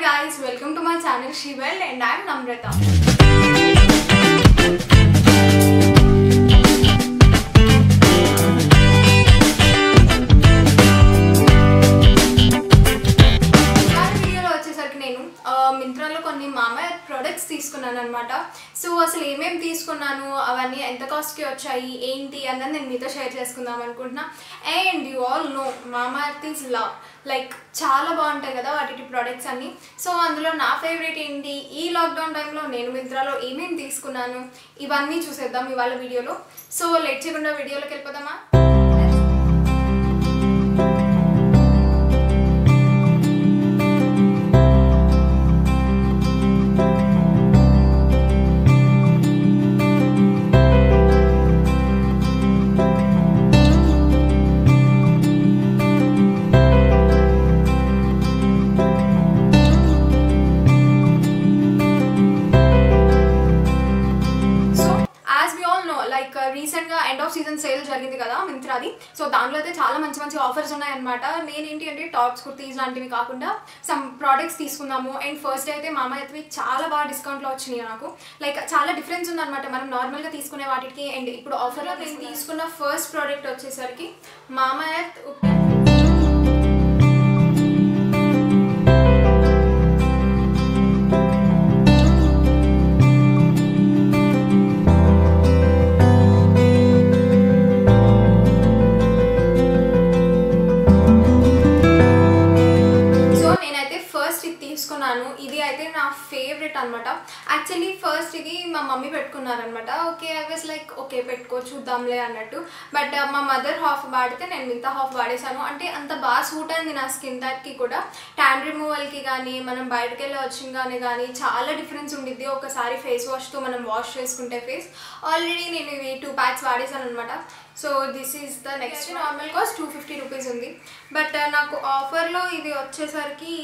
guys, welcome to my channel Shewell and I am Namrata. ఇవాళ వీడియోలో వచ్చేసరికి నేను ఆ, మింత్రాలో కొన్ని మామా ప్రొడక్ట్స్ తీసుకున్నాను అనమాట సో అసలు ఏమేమి తీసుకున్నాను అవన్నీ ఎంత కాస్ట్కి వచ్చాయి ఏంటి అన్నది నేను మీతో షేర్ చేసుకుందాం అనుకుంటున్నా and you all know mama is love like చాలా బాగుంటాయి కదా వాటి ప్రొడక్ట్స్ అన్ని సో అందులో నా ఫేవరెట్ ఏంటి ఈ లాక్డౌన్ టైంలో నేను మింత్రాలో ఏమేమి తీసుకున్నాను ఇవన్నీ చూసేద్దాం ఇవాళ వీడియోలో సో లెట్ చేయకుండా వీడియోలోకి వెళ్ళిపోదామా so as we all know like రీసెంట్గా ఎండ్ ఆఫ్ సీజన్ సేల్ జరిగింది కదా మింత్రాది సో దాంట్లో అయితే చాలా మంచి మంచి ఆఫర్స్ ఉన్నాయన్నమాట నేనేంటి అంటే టాప్స్ కుర్తీస్ లాంటివి కాకుండా సమ్ ప్రోడక్ట్స్ తీసుకుందాము అండ్ ఫస్ట్ డే అయితే మామ అయితే చాలా బాగా డిస్కౌంట్లో వచ్చినాయి నాకు లైక్ చాలా డిఫరెన్స్ ఉందన్నమాట మనం నార్మల్గా తీసుకునే వాటికి అండ్ ఇప్పుడు ఆఫర్లో నేను తీసుకున్న ఫస్ట్ ప్రోడక్ట్ వచ్చేసరికి మామ ఎర్త్ సో నేనైతే ఫస్ట్ ఇది తీసుకున్నాను ఇది అయితే నా ఫేవరెట్ అనమాట యాక్చువల్లీ ఫస్ట్ ఇది మా మమ్మీ పెట్టుకున్నారనమాట okay I was like okay పెట్టుకో చూద్దాంలే అన్నట్టు బట్ మా మదర్ హాఫ్ వాడితే నేను మిగతా హాఫ్ వాడేశాను అంటే అంత బాగా సూట్ అయింది నా స్కిన్ టైప్కి కూడా ట్యాన్ రిమూవల్కి కానీ మనం బయటకు వెళ్ళి వచ్చింగానే కానీ చాలా డిఫరెన్స్ ఉండిద్ది ఒకసారి ఫేస్ వాష్తో మనం వాష్ చేసుకుంటే ఫేస్ ఆల్రెడీ నేను ఇవి టూ ప్యాక్స్ వాడేశాను అనమాట so this is the next normal cost two fifty rupees ఉంది బట్ నాకు ఆఫర్లో ఇది వచ్చేసరికి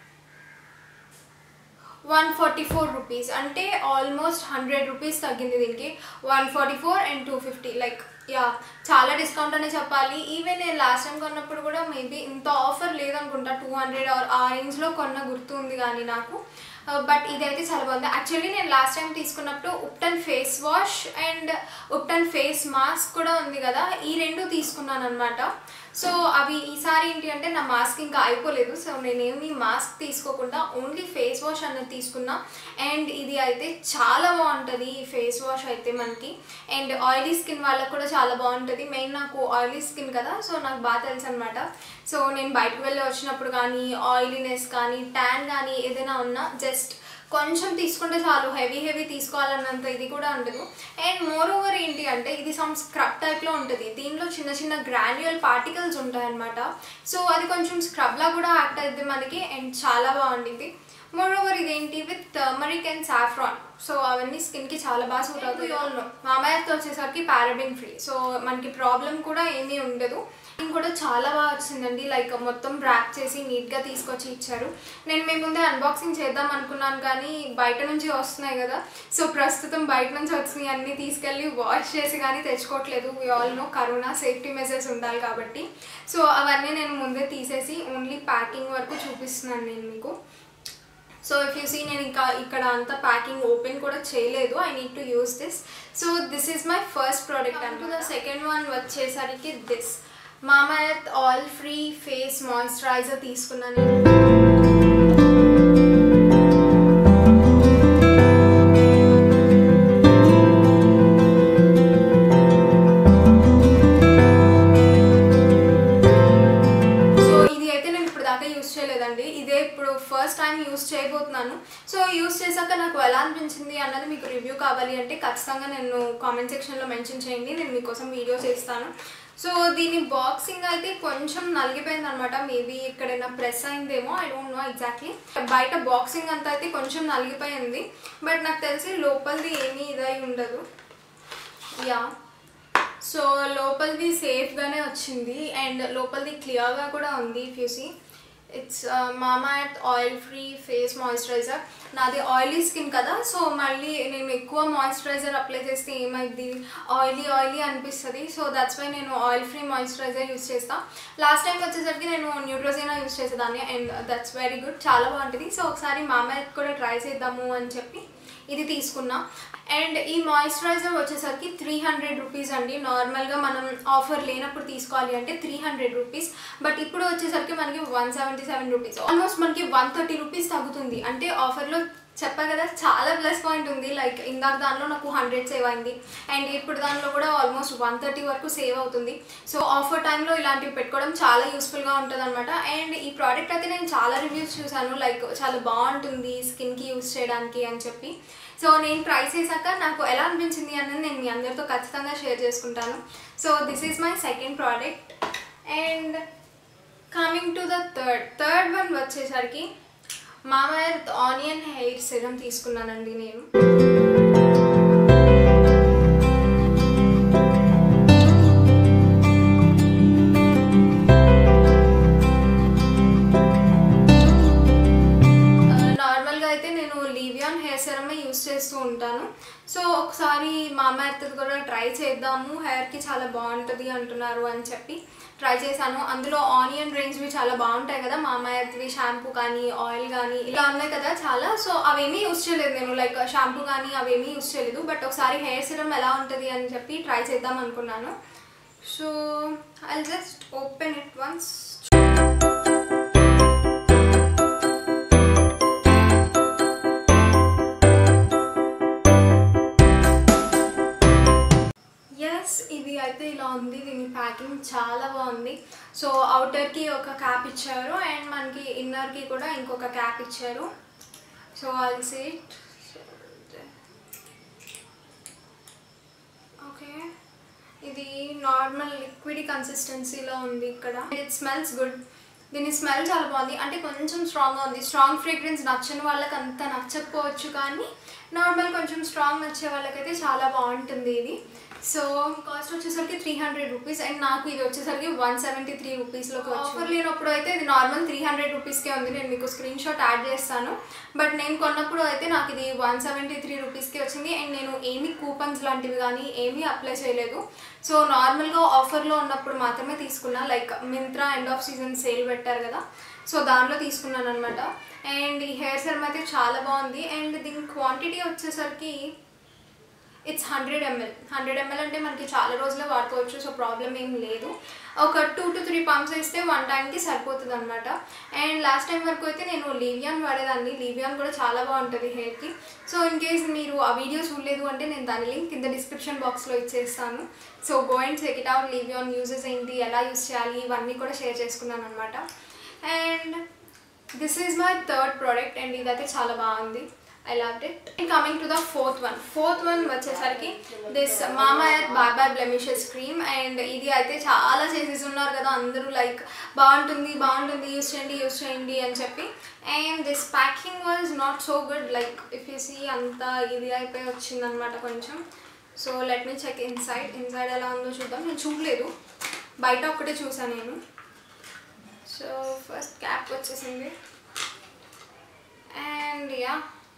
వన్ ఫార్టీ ఫోర్ రూపీస్ అంటే ఆల్మోస్ట్ హండ్రెడ్ రూపీస్ తగ్గింది దీనికి one forty four and two fifty like ya చాలా డిస్కౌంట్ అనే చెప్పాలి ఈవెన్ నేను లాస్ట్ టైం కొన్నప్పుడు కూడా మేబీ ఇంత ఆఫర్ లేదనుకుంటా టూ హండ్రెడ్ ఆర్ ఆ రేంజ్లో కొన్న గుర్తు ఉంది కానీ నాకు బట్ ఇదైతే చాలా బాగుంది యాక్చువల్లీ నేను లాస్ట్ టైం తీసుకున్నప్పుడు ubtan face wash and ubtan face mask కూడా ఉంది కదా ఈ రెండు తీసుకున్నాను అనమాట సో అవి ఈసారి ఏంటి అంటే నా మాస్క్ ఇంకా అయిపోలేదు సో నేనేమి మాస్క్ తీసుకోకుండా ఓన్లీ ఫేస్ వాష్ అన్నది తీసుకున్నా అండ్ ఇది అయితే చాలా బాగుంటుంది ఈ ఫేస్ వాష్ అయితే మనకి అండ్ ఆయిలీ స్కిన్ వాళ్ళకి కూడా చాలా బాగుంటుంది మెయిన్ నాకు ఆయిలీ స్కిన్ కదా సో నాకు బాగా తెలుసు అనమాట సో నేను బయటకు వెళ్ళి వచ్చినప్పుడు కానీ ఆయిలీనెస్ కానీ ట్యాన్ కానీ ఏదైనా ఉన్నా జస్ట్ కొంచెం తీసుకుంటే చాలు హెవీ హెవీ తీసుకోవాలన్నంత ఇది కూడా ఉండదు అండ్ మోర్ ఓవర్ ఏంటి అంటే ఇది సమ్ స్క్రబ్ టైప్లో ఉంటుంది దీనిలో చిన్న చిన్న గ్రాన్యువల్ పార్టికల్స్ ఉంటాయన్నమాట సో అది కొంచెం స్క్రబ్లా కూడా యాక్ట్ అవుతుంది మనకి అండ్ చాలా బాగుంటుంది మోర్ ఓవర్ ఇదేంటి with turmeric and saffron so అవన్నీ స్కిన్కి చాలా బాగా సూట్ అవుతుంది ఆల్ నో మామయ్యతో వచ్చేసరికి పారాబిన్ ఫ్రీ సో మనకి ప్రాబ్లం కూడా ఏమీ ఉండదు ఇది కూడా చాలా బాగా వచ్చిందండి లైక్ మొత్తం ర్యాప్ చేసి నీట్గా తీసుకొచ్చి ఇచ్చారు నేను మీ ముందే అన్బాక్సింగ్ చేద్దాం అనుకున్నాను కానీ బయట నుంచి వస్తున్నాయి కదా సో ప్రస్తుతం బయట నుంచి వచ్చినాయి అన్నీ తీసుకెళ్ళి వాష్ చేసి కానీ తెచ్చుకోవట్లేదు we all know corona safety measures ఉండాలి కాబట్టి సో అవన్నీ నేను ముందే తీసేసి ఓన్లీ ప్యాకింగ్ వరకు చూపిస్తున్నాను నేను మీకు సో ఇఫ్ యూ సీ నేను ఇంకా ఇక్కడ అంతా ప్యాకింగ్ ఓపెన్ కూడా చేయలేదు I need to use this so this is my first product అంటూ ద సెకండ్ వన్ వచ్చేసరికి this mama earth oil free face moisturizer తీసుకున్నాను నేను సో ఇది అయితే నేను ఇప్పుడు దాకా యూస్ చేయలేదండి ఇదే ఇప్పుడు ఫస్ట్ టైం యూస్ చేయబోతున్నాను సో యూస్ చేశాక నాకు ఎలా అనిపించింది అన్నది మీకు రివ్యూ కావాలి అంటే ఖచ్చితంగా నేను కామెంట్ సెక్షన్లో మెన్షన్ చేయండి నేను మీకోసం వీడియో చేస్తాను సో దీని బాక్సింగ్ అయితే కొంచెం నలిగిపోయింది అనమాట మేబీ ఎక్కడైనా ప్రెస్ అయిందేమో ఐ డోంట్ నో ఎగ్జాక్ట్లీ బయట బాక్సింగ్ అంతా అయితే కొంచెం నలిగిపోయింది బట్ నాకు తెలిసి లోపలిది ఏమీ ఇదై ఉండదు యా సో లోపలిది సేఫ్గానే వచ్చింది అండ్ లోపలిది క్లియర్గా కూడా ఉంది if you see it's mama earth oil free face moisturizer నాది ఆయిలీ స్కిన్ కదా సో మళ్ళీ నేను ఎక్కువ మాయిశ్చరైజర్ అప్లై చేస్తే ఏమైంది ఆయిలీ ఆయిలీ అనిపిస్తుంది సో దట్స్ వై నేను ఆయిల్ ఫ్రీ మాయిశ్చరైజర్ యూస్ చేస్తాను లాస్ట్ టైం వచ్చేసరికి నేను న్యూట్రోజైనా యూస్ చేసేదాన్ని అండ్ దట్స్ వెరీ గుడ్ చాలా బాగుంటుంది సో ఒకసారి మామా ఎర్త్ కూడా ట్రై చేద్దాము అని చెప్పి ఇది తీసుకున్నా అండ్ ఈ మాయిశ్చరైజర్ వచ్చేసరికి త్రీ హండ్రెడ్ రూపీస్ అండి నార్మల్గా మనం ఆఫర్ లేనప్పుడు తీసుకోవాలి అంటే త్రీ హండ్రెడ్ రూపీస్ బట్ ఇప్పుడు వచ్చేసరికి మనకి one seventy seven rupees almost మనకి వన్ థర్టీ రూపీస్ తగ్గుతుంది అంటే ఆఫర్లో చెప్పా కదా చాలా ప్లస్ పాయింట్ ఉంది లైక్ ఇందాక దానిలో నాకు హండ్రెడ్ సేవ్ అయింది అండ్ ఇప్పుడు దానిలో కూడా ఆల్మోస్ట్ వన్ థర్టీ వరకు సేవ్ అవుతుంది సో ఆఫర్ టైంలో ఇలాంటివి పెట్టుకోవడం చాలా యూస్ఫుల్గా ఉంటుంది అనమాట అండ్ ఈ ప్రోడక్ట్ అయితే నేను చాలా రివ్యూస్ చూసాను లైక్ చాలా బాగుంటుంది స్కిన్కి యూస్ చేయడానికి అని చెప్పి సో నేను ట్రై చేశాక నాకు ఎలా అనిపించింది అన్నది నేను మీ అందరితో ఖచ్చితంగా షేర్ చేసుకుంటాను so this is my second product and coming to the third third one వచ్చేసరికి mama earth onion hair serum తీసుకున్నానండి నేను నార్మల్గా అయితే నేను లీవియాన్ హెయిర్ సెరమే యూస్ చేస్తూ ఉంటాను సో ఒకసారి మామా ఎర్త్ కూడా ట్రై చేద్దాము హెయిర్కి చాలా బాగుంటుంది అంటున్నారు అని చెప్పి ట్రై చేశాను అందులో ఆనియన్ రేంజ్వి చాలా బాగుంటాయి కదా మామా ఎర్త్వి షాంపూ కానీ ఆయిల్ కానీ ఇలా ఉన్నాయి కదా చాలా సో అవేమీ యూస్ చేయలేదు నేను లైక్ షాంపూ కానీ అవేమీ యూస్ చేయలేదు బట్ ఒకసారి హెయిర్ సిరం ఎలా ఉంటుంది అని చెప్పి ట్రై చేద్దాం అనుకున్నాను so I just open it once yes ఇది అయితే ఇలా ఉంది దీని ప్యాకింగ్ చాలా బాగుంది సో అవుటర్కి ఒక క్యాప్ ఇచ్చారు అండ్ మనకి ఇన్నర్కి కూడా ఇంకొక క్యాప్ ఇచ్చారు సో ఐల్ సీట్ ఓకే ఇది నార్మల్ లిక్విడ్ కన్సిస్టెన్సీలో ఉంది ఇక్కడ ఇట్ స్మెల్స్ గుడ్ దీని స్మెల్ చాలా బాగుంది అంటే కొంచెం స్ట్రాంగ్గా ఉంది స్ట్రాంగ్ ఫ్రేగ్రెన్స్ నచ్చని వాళ్ళకి అంత నచ్చకపోవచ్చు కానీ నార్మల్ కొంచెం స్ట్రాంగ్ నచ్చే వాళ్ళకైతే చాలా బాగుంటుంది ఇది సో కాస్ట్ వచ్చేసరికి త్రీ హండ్రెడ్ రూపీస్ అండ్ నాకు ఇది వచ్చేసరికి వన్ సెవెంటీ త్రీ రూపీస్లోకి ఆఫర్ లేనప్పుడు అయితే ఇది నార్మల్ త్రీ హండ్రెడ్ రూపీస్కే ఉంది నేను మీకు స్క్రీన్ షాట్ యాడ్ చేస్తాను బట్ నేను కొన్నప్పుడు అయితే నాకు ఇది వన్ సెవెంటీ త్రీ రూపీస్కి వచ్చింది అండ్ నేను ఏమీ కూపన్స్ లాంటివి కానీ ఏమీ అప్లై చేయలేదు సో నార్మల్గా ఆఫర్లో ఉన్నప్పుడు మాత్రమే తీసుకున్నా like Myntra end of season sale పెట్టారు కదా సో దానిలో తీసుకున్నాను అనమాట అండ్ ఈ హెయిర్ సెరమ్ అయితే చాలా బాగుంది అండ్ దీని క్వాంటిటీ వచ్చేసరికి it's hundred ML hundred ML అంటే మనకి చాలా రోజులే వాడుకోవచ్చు సో ప్రాబ్లం ఏం లేదు ఒక టూ టు త్రీ పంప్స్ ఇస్తే వన్ టైంకి సరిపోతుంది అనమాట అండ్ లాస్ట్ టైం వరకు అయితే నేను లీవియాన్ వాడేదాన్ని లీవియాన్ కూడా చాలా బాగుంటుంది హెయిర్కి సో ఇన్ కేస్ మీరు ఆ వీడియో చూడలేదు అంటే నేను దాని లింక్ కింద డిస్క్రిప్షన్ బాక్స్లో ఇచ్చేస్తాను so go and check it out లీవియాన్ యూజెస్ ఏంటి ఎలా యూస్ చేయాలి ఇవన్నీ కూడా షేర్ చేసుకున్నాను అనమాట and this is my third product and ఇదైతే చాలా బాగుంది I love it and coming to the fourth one fourth one వచ్చేసరికి this mama earth bye bye blemishes cream and ఇది అయితే చాలా చేసేసి ఉన్నారు కదా అందరూ లైక్ బాగుంటుంది బాగుంటుంది యూస్ చేయండి యూస్ చేయండి అని చెప్పి and this packing was not so good like if you see అంత ఇది అయిపోయి వచ్చిందనమాట కొంచెం so let me check inside inside ఎలా ఉందో చూద్దాం నేను చూడలేదు బయట ఒక్కటే చూసాను నేను సో ఫస్ట్ క్యాప్ వచ్చేసింది and ya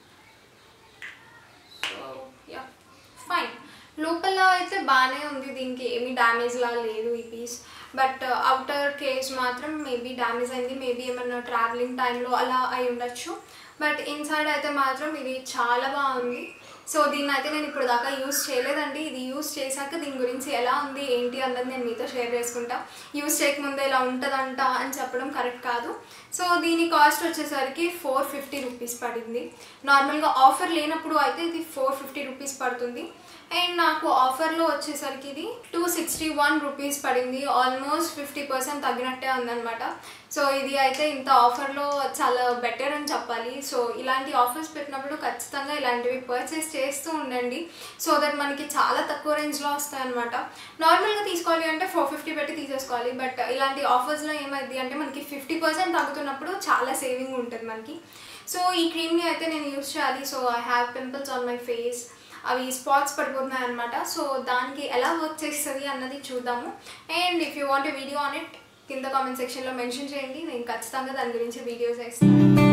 so ya fine లోపల అయితే బాగానే ఉంది దీనికి ఏమీ డ్యామేజ్ లా లేదు ఈ పీస్ బట్ అవుటర్ కేస్ మాత్రం మేబీ డ్యామేజ్ అయింది మేబీ ఏమన్నా ట్రావెలింగ్ టైంలో అలా అయి ఉండొచ్చు బట్ ఇన్సైడ్ అయితే మాత్రం ఇది చాలా బాగుంది సో దీన్ని అయితే నేను ఇప్పుడు దాకా యూస్ చేయలేదండి ఇది యూస్ చేశాక దీని గురించి ఎలా ఉంది ఏంటి అన్నది నేను మీతో షేర్ చేసుకుంటా యూస్ చేయకముందే ఇలా ఉంటుందంట అని చెప్పడం కరెక్ట్ కాదు సో దీని కాస్ట్ వచ్చేసరికి ఫోర్ ఫిఫ్టీ రూపీస్ పడింది నార్మల్గా ఆఫర్ లేనప్పుడు అయితే ఇది ఫోర్ ఫిఫ్టీ రూపీస్ పడుతుంది అండ్ నాకు ఆఫర్లో వచ్చేసరికి ఇది టూ సిక్స్టీ వన్ రూపీస్ పడింది ఆల్మోస్ట్ ఫిఫ్టీ పర్సెంట్ తగ్గినట్టే ఉందన్నమాట సో ఇది అయితే ఇంత ఆఫర్లో చాలా బెటర్ అని చెప్పాలి సో ఇలాంటి ఆఫర్స్ పెట్టినప్పుడు ఖచ్చితంగా ఇలాంటివి పర్చేస్ చేస్తూ ఉండండి సో దట్ మనకి చాలా తక్కువ రేంజ్లో వస్తాయి అనమాట నార్మల్గా తీసుకోవాలి అంటే ఫోర్ ఫిఫ్టీ పెట్టి తీసేసుకోవాలి బట్ ఇలాంటి ఆఫర్స్లో ఏమైంది అంటే మనకి ఫిఫ్టీ పర్సెంట్ తగ్గుతున్నప్పుడు చాలా సేవింగ్ ఉంటుంది మనకి సో ఈ క్రీమ్ని అయితే నేను యూస్ చేయాలి so I have pimples on my face అవి స్పాట్స్ పడిపోతున్నాయి అనమాట సో దానికి ఎలా వర్క్ చేస్తుంది అన్నది చూద్దాము and if you want video on it కింద కామెంట్ సెక్షన్లో మెన్షన్ చేయండి నేను ఖచ్చితంగా దాని గురించి వీడియోస్ వేస్తాను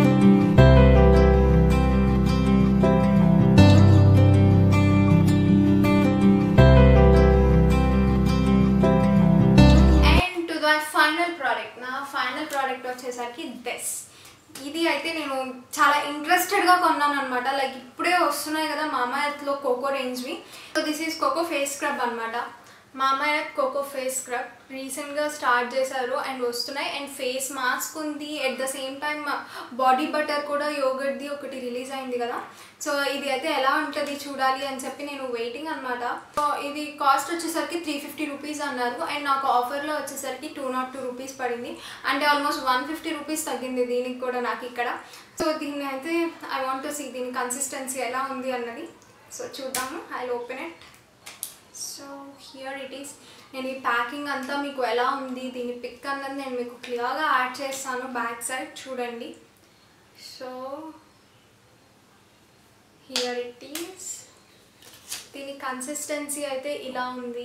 and to the final product నా ఫైనల్ ప్రోడక్ట్ వచ్చేసరికి దిస్ ఇది అయితే నేను చాలా ఇంట్రెస్టెడ్గా కొన్నాను అనమాట లైక్ ఇప్పుడే వస్తున్నాయి కదా మామా ఎర్త్లో కోకో రేంజ్వి so this is coco face scrub అనమాట mama earth coco face scrub రీసెంట్గా స్టార్ట్ చేశారు అండ్ వస్తున్నాయి అండ్ ఫేస్ మాస్క్ ఉంది at the same time body butter కూడా యోగర్ట్ది ఒకటి రిలీజ్ అయింది కదా సో ఇది అయితే ఎలా ఉంటుంది చూడాలి అని చెప్పి నేను వెయిటింగ్ అనమాట సో ఇది కాస్ట్ వచ్చేసరికి త్రీ ఫిఫ్టీ రూపీస్ అన్నారు అండ్ నాకు ఆఫర్లో వచ్చేసరికి టూ నాట్ టూ రూపీస్ పడింది అంటే ఆల్మోస్ట్ వన్ ఫిఫ్టీ రూపీస్ తగ్గింది దీనికి కూడా నాకు ఇక్కడ సో దీన్ని అయితే ఐ వాంట్ టు సీ దీని కన్సిస్టెన్సీ ఎలా ఉంది అన్నది సో చూద్దాము I open it so here it is నేను ఈ ప్యాకింగ్ అంతా మీకు ఎలా ఉంది దీని పిక్ అన్నది నేను మీకు క్లియర్గా యాడ్ చేస్తాను బ్యాక్ సైడ్ చూడండి సో హియర్ ఇట్ ఈస్ దీని కన్సిస్టెన్సీ అయితే ఇలా ఉంది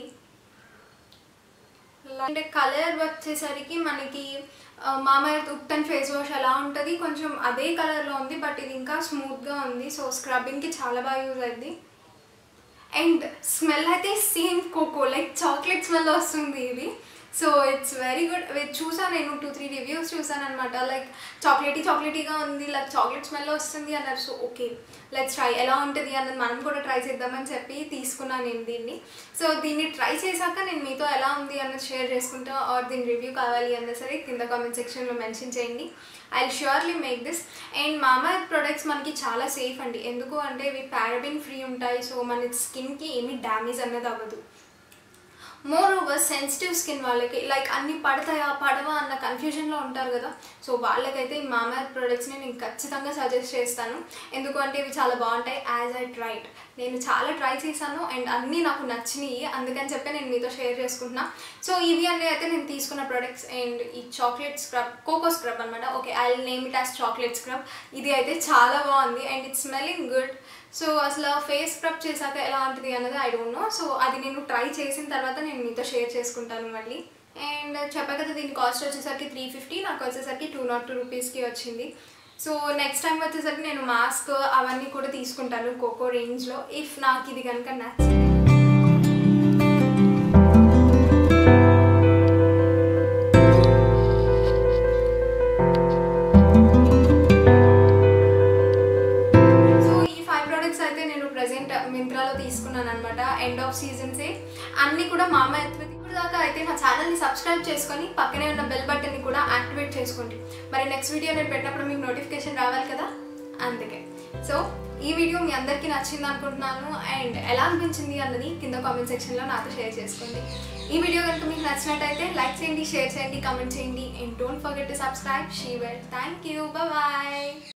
అంటే కలర్ వచ్చేసరికి మనకి మామయ్య ఉప్టన్ ఫేస్ వాష్ ఎలా ఉంటుంది కొంచెం అదే కలర్లో ఉంది బట్ ఇది ఇంకా స్మూత్గా ఉంది సో స్క్రబ్బింగ్కి చాలా బాగా యూజ్ అయింది అండ్ స్మెల్ అయితే same coco like chocolate smell వస్తుంది ఇది సో ఇట్స్ వెరీ గుడ్ చూసాను నేను టూ త్రీ రివ్యూస్ చూసాను అనమాట లైక్ చాక్లెటీ చాక్లెటీగా ఉంది లైక్ చాక్లెట్ స్మెల్ వస్తుంది అన్నారు సో ఓకే లెట్స్ ట్రై ఎలా ఉంటుంది అన్నది మనం కూడా ట్రై చేద్దామని చెప్పి తీసుకున్నాను నేను దీన్ని సో దీన్ని ట్రై చేశాక నేను మీతో ఎలా ఉంది అన్నది షేర్ చేసుకుంటా ఆర్ దీని రివ్యూ కావాలి అన్నా సరే కింద కామెంట్ సెక్షన్లో మెన్షన్ చేయండి I surely make this and mama products మనకి చాలా సేఫ్ అండి ఎందుకు అంటే ఇవి పారాబిన్ ఫ్రీ ఉంటాయి సో మన స్కిన్కి ఏమీ డ్యామేజ్ అన్నది అవ్వదు మోర్ ఓవర్ సెన్సిటివ్ స్కిన్ వాళ్ళకి లైక్ అన్ని పడతాయా పడవా అన్న కన్ఫ్యూజన్లో ఉంటారు కదా సో వాళ్ళకైతే ఈ మామా ప్రొడక్ట్స్ని నేను ఖచ్చితంగా సజెస్ట్ చేస్తాను ఎందుకంటే ఇవి చాలా బాగుంటాయి యాజ్ ఐ ట్రైడ్ నేను చాలా ట్రై చేశాను అండ్ అన్నీ నాకు నచ్చినాయి అందుకని చెప్పి నేను మీతో షేర్ చేసుకుంటున్నా సో ఇవి అన్నీ అయితే నేను తీసుకున్న ప్రొడక్ట్స్ అండ్ ఈ చాక్లెట్ స్క్రబ్ కోకో స్క్రబ్ అనమాట okay I name it as chocolate scrub ఇది అయితే చాలా బాగుంది and it's smelling good so అసలు ఫేస్ స్క్రబ్ చేశాక ఎలా ఉంటుంది అన్నది ఐ డోంట్ నో సో అది నేను ట్రై చేసిన తర్వాత నేను మీతో షేర్ చేసుకుంటాను మళ్ళీ అండ్ చెప్పా కదా దీని కాస్ట్ వచ్చేసరికి త్రీ ఫిఫ్టీ నాకు వచ్చేసరికి టూ నాట్ టూ రూపీస్కి వచ్చింది సో నెక్స్ట్ టైం వచ్చేసరికి నేను మాస్క్ అవన్నీ కూడా తీసుకుంటాను కోకో రేంజ్లో ఇఫ్ నాకు ఇది కనుక నచ్చింది సో ఈ ఫైవ్ ప్రోడక్ట్స్ అయితే నేను ప్రెసెంట్ మింత్రాలో తీసుకున్నాను అనమాట ఎండ్ ఆఫ్ సీజన్సే అన్నీ కూడా మా అమ్మ ఇప్పుడు దాకా అయితే నా ఛానల్ని సబ్స్క్రైబ్ చేసుకొని పక్కనే ఉన్న బెల్ బటన్ని కూడా యాక్టివేట్ చేసుకోండి మరి నెక్స్ట్ వీడియో నేను పెట్టినప్పుడు మీకు నోటిఫికేషన్ రావాలి కదా అందుకే సో ఈ వీడియో మీ అందరికీ నచ్చింది అనుకుంటున్నాను అండ్ ఎలా అనిపించింది అన్నది కింద కామెంట్ సెక్షన్లో నాతో షేర్ చేసుకోండి ఈ వీడియో కనుక మీకు నచ్చినట్టయితే లైక్ చేయండి షేర్ చేయండి కామెంట్ చేయండి and don't forget to subscribe she well thank you bye